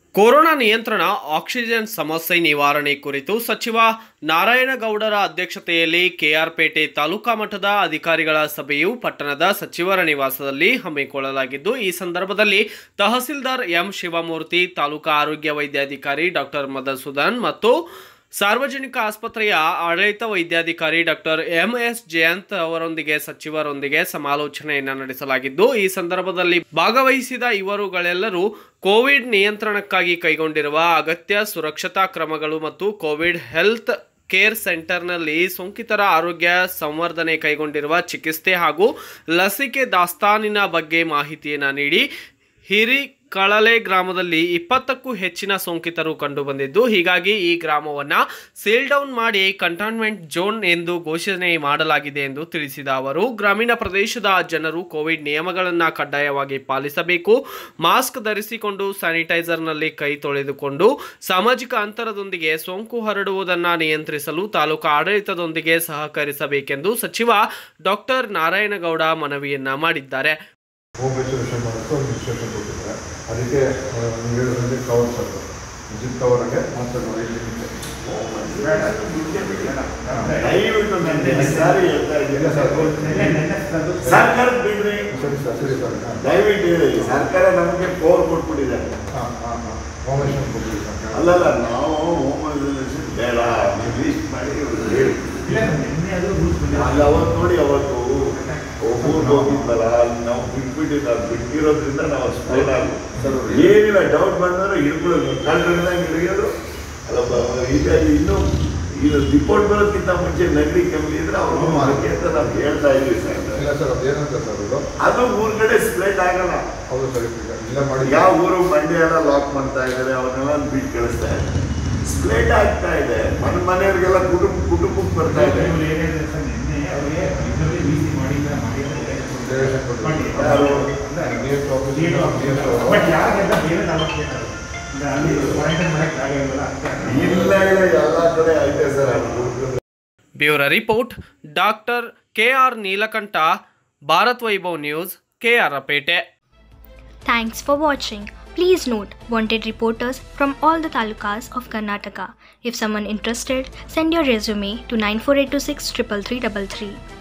Corona ನಿಯಂತ್ರಣ oxygen ಸಮಸ್ಯೆ ನಿವಾರಣೆ ಕುರಿತು ಸಚಿವ ನಾರಾಯಣಗೌಡರ ಅಧ್ಯಕ್ಷತೆಯಲ್ಲಿ ಕೆಆರ್ಪೇಟೆ ತಾಲೂಕಾ ಮಟ್ಟದ ಅಧಿಕಾರಿಗಳ ಸಭೆಯು ಪಟ್ಟಣದ ಸಚಿವರ ನಿವಾಸದಲ್ಲಿ ಹಮ್ಮಿಕೊಳ್ಳಲಾಗಿದ್ದು ಈ ಸಂದರ್ಭದಲ್ಲಿ ತಹಸೀಲ್ದಾರ್ ಎಂ ಶಿವಮೂರ್ತಿ ತಾಲೂಕಾ ಆರೋಗ್ಯ ವೈದ್ಯಾಧಿಕಾರಿ ಡಾಕ್ಟರ್ ಮಧುಸೂದನ್ ಮತ್ತು ಸಾರ್ವಜನಿಕ ಆಸ್ಪತ್ರೆಯ ಆಡಳಿತ ವೈದ್ಯಾಧಿಕಾರಿ ಡಾಕ್ಟರ್ ಎಂ ಎಸ್ ಜಯಂತ್ ಅವರೊಂದಿಗೆ ಸಚಿವರೊಂದಿಗೆ ಸಮಾಲೋಚನೆಯನ್ನು ನಡೆಸಲಾಗಿದ್ದು ಈ ಸಂದರ್ಭದಲ್ಲಿ ಭಾಗವಹಿಸಿದ ಇವರುಗಳೆಲ್ಲರೂ ಕೋವಿಡ್ ನಿಯಂತ್ರಣಕ್ಕಾಗಿ ಕೈಗೊಂಡಿರುವ ಅಗತ್ಯ ಸುರಕ್ಷತಾ ಕ್ರಮಗಳು ಮತ್ತು ಕೋವಿಡ್ ಹೆಲ್ತ್ ಕೇರ್ ಸೆಂಟರ್ನಲ್ಲಿ ಸೋಂಕಿತರ ಆರೋಗ್ಯ ಸಂವರ್ಧನೆ ಕೈಗೊಂಡಿರುವ ಚಿಕಿತ್ಸೆ ಹಾಗೂ ಲಸಿಕೆ ದಾಸ್ತಾನಿನ ಬಗ್ಗೆ ಮಾಹಿತಿಯನ್ನು ನೀಡಿ ಹಿರಿ ಕಳಲೆ ಗ್ರಾಮದಲ್ಲಿ ಇಪ್ಪತ್ತಕ್ಕೂ ಹೆಚ್ಚಿನ ಸೋಂಕಿತರು ಕಂಡುಬಂದಿದ್ದು ಹೀಗಾಗಿ ಈ ಗ್ರಾಮವನ್ನು ಸೀಲ್ ಡೌನ್ ಮಾಡಿ ಕಂಟೈನ್ಮೆಂಟ್ ಝೋನ್ ಎಂದು ಘೋಷಣೆ ಮಾಡಲಾಗಿದೆ ಎಂದು ತಿಳಿಸಿದ ಅವರು ಗ್ರಾಮೀಣ ಪ್ರದೇಶದ ಜನರು ಕೋವಿಡ್ ನಿಯಮಗಳನ್ನು ಕಡ್ಡಾಯವಾಗಿ ಪಾಲಿಸಬೇಕು ಮಾಸ್ಕ್ ಧರಿಸಿಕೊಂಡು ಸ್ಯಾನಿಟೈಸರ್ನಲ್ಲಿ ಕೈ ತೊಳೆದುಕೊಂಡು ಸಾಮಾಜಿಕ ಅಂತರದೊಂದಿಗೆ ಸೋಂಕು ಹರಡುವುದನ್ನು ನಿಯಂತ್ರಿಸಲು ತಾಲೂಕು ಆಡಳಿತದೊಂದಿಗೆ ಸಹಕರಿಸಬೇಕೆಂದು ಸಚಿವ ಡಾಕ್ಟರ್ ನಾರಾಯಣಗೌಡ ಮನವಿಯನ್ನ ಮಾಡಿದ್ದಾರೆ ಹೋಮ್ ಐಸೋಲೇಷನ್ ಮಾಡೋಕ್ಕೆ ಒಂದು ಇನ್ಸ್ಟ್ರಕ್ಷನ್ ಕೊಟ್ಟಿದ್ದಾರೆ ಅದಕ್ಕೆ ಆ, ನೀವು ಹೇಳಿದಂಗೆ ಕವರ್ ಸರ್ ಜಿಪ್ ಕವರ್ಗೆ ಮಾತ್ರ ನೋಡಿ ದಯವಿಟ್ಟು ನನ್ನ ಸಾರಿ ಹೇಳ್ತಾ ಇಲ್ಲ ಇದ್ದೀನಿ ಸರ್ ಸರ್ಕಾರ ಬಿಡ್ರಿ ಸರಿ ಸರ್ ಸರಿ ಸರ್ ಹಾಂ ದಯವಿಟ್ಟು ಹೇಳಿ ಸರ್ಕಾರ ನಮಗೆ ಪವರ್ ಕೊಟ್ಬಿಟ್ಟಿದ್ದಾರೆ ಹಾಂ ಹಾಂ ಹಾಂ ಹೋಮ್ ಐಸೋಲೇಷನ್ ಕೊಟ್ಟಿದ್ದೀವಿ ಸರ್ ಅಲ್ಲಲ್ಲ ನಾವು ಹೋಮ್ ಐಸೋಲೇಷನ್ ಬೇಡ ನೀವು ಲೀಸ್ಟ್ ಮಾಡಿ ಇವ್ರಿಗೆ ಹೇಳಿ ಅಲ್ಲಿ ಅವತ್ತು ನೋಡಿ ಅವತ್ತು ಒಬ್ಬರು ಹೋಗಿದ್ದಲ್ಲ ಅಲ್ಲಿ ನಾವು ಬಿಟ್ಬಿಟ್ಟಿಲ್ಲ ಬಿಟ್ಟಿರೋದ್ರಿಂದ ನಾವು ಸ್ಪ್ರೆಡ್ ಆಗಿ ಏನಿಲ್ಲ ಡೌಟ್ ಬಂದ್ರೆ ಹಿಡ್ಕೊಳ್ಳೋದು ಕಳ್ಳರಿಂದ ಹಿಡಿಯೋದು ಅಲ್ಲ ಬ- ಈಗ ಇನ್ನು ಇದು ರಿಪೋರ್ಟ್ ಬರೋದಕ್ಕಿಂತ ಮುಂಚೆ ನಗಡಿ ಕಮ್ಮಿ ಇದ್ರೆ ಅವ್ರು ಮಾಡಕ್ಕೆ ಅಂತ ನಾವು ಹೇಳ್ತಾ ಇದೀವಿ ಸರ್ ಇಲ್ಲ ಸರ್ ಅದು ಏನಂತ ಸರ್ ಅದು ಅದು ಊರ್ ಕಡೆ ಸ್ಪ್ರೆಡ್ ಆಗಲ್ಲ ಹೌದು ಸರ್ ಈಗ ಇಲ್ಲ ಮಾಡಿ ಯಾವ ಊರು ಮಂಡ್ಯ ಎಲ್ಲ ಲಾಕ್ ಮಾಡ್ತಾ ಇದ್ದಾರೆ ಅವನ್ನೆಲ್ಲ ಬಿಟ್ಟು ಕಳಿಸ್ತಾ ಇದ್ದಾರೆ ಸ್ಪ್ರೆಡ್ ಆಗ್ತಾ ಇದೆ ಮನೆ ಮನೆಯವ್ರಿಗೆಲ್ಲ ಕುಟುಂಬ ಕುಟುಂಬಕ್ಕೆ ಬರ್ತಾ ಇದೆ ಡೈರೆಕ್ಷನ್ ಕೊಟ್ಟಿದ್ದೀವಿ ಯಾರು? Near to office near to ಇಲ್ಲ ಇಲ್ಲ ಎಲ್ಲ ಕಡೆ ಐತೆ ಸರ್ ಅದು ಹುಡುಗರು bureau report doctor K R Neelakantha Bharath Vaibhav news K R Pete Thanks for watching. Please note wanted reporters from all the talukas of Karnataka. If someone interested, send your resume to 94826 33333.